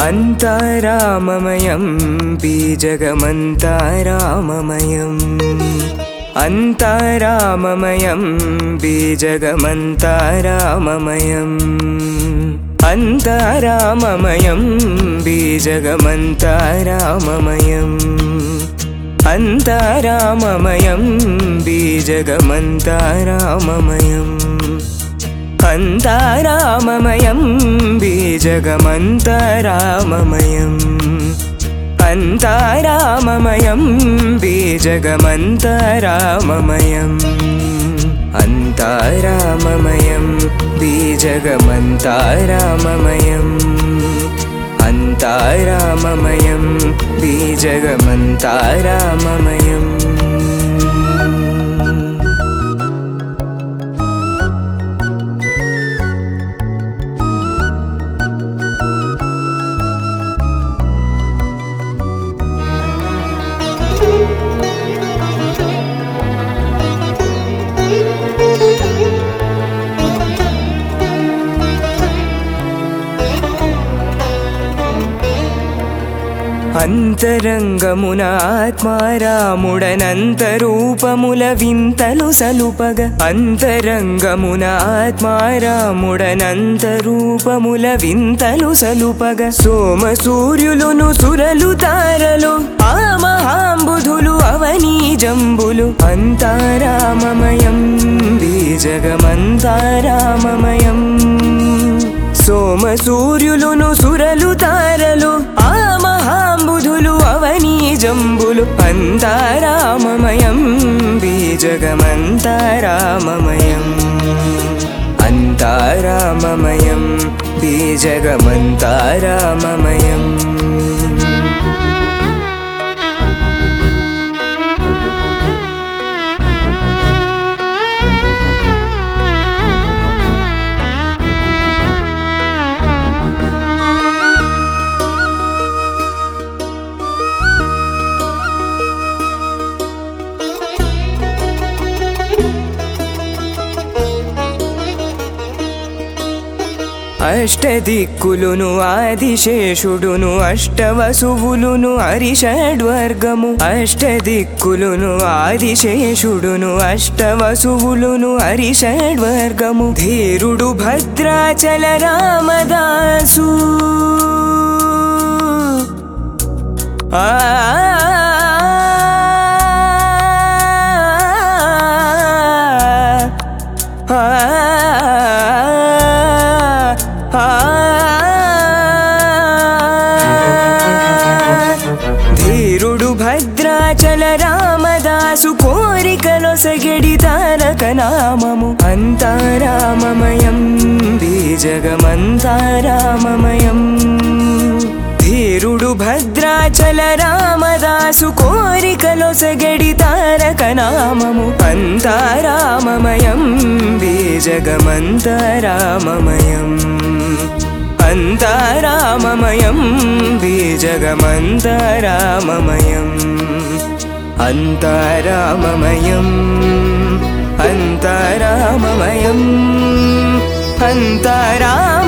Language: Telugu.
అంతారామమయం బీజగమంతారామమయం అంతారామమయం బీజగమంతారామమయం అంతారామమయం బీజగమంతారామమయం అంతారామమయం బీజగమంతారామమయం అంతారామమయం బీజగమంతరామమయం అంతారామమయం బీజగమంతరామమయం అంతారామమయం బీజగమంతారామమయం అంతారామమయం బీజగమంతారామమయం అంతరంగమున ఆత్మారాముడనంతరూపముల వింతలు సలుపగ అంతరంగమున ఆత్మారాముడనంతరూపముల వింతలు సలుపగ సోమ సూర్యులును సురలు తారలు ఆ మహాంబుధులు అవనీ జంబులు అంతారామమయం బీజగమంతారామమయం సోమ సూర్యులును సురలు తారలు ఆ మహాంబుధులు అవనీ జంబులు అంతారామమయం బీజగమంతారామమయం అంతారామమయం బీజగమంతారామమయం అష్టదిక్కులును ఆదిశేషుడును అష్టవసువులును హరిషడ్వర్గము అష్టదిక్కులును ఆదిశేషుడును అష్టవసువులును హరిషడ్వర్గము ధీరుడు భద్రాచల రామదాసు ఆ ధీరుడు భద్రాచల రామదాసు కోరికలొసగడి తారక నామము అంతారామమయం బీజగమంతారామమయం ధీరుడు భద్రాచల రామదాసు కోరికలొసగడి తారక నామము అంతారామమయం బీజగమంతరామమయం అంతారామమయం బీజగమంతరామమయం అంతారామమయం అంతారామమయం అంతారామ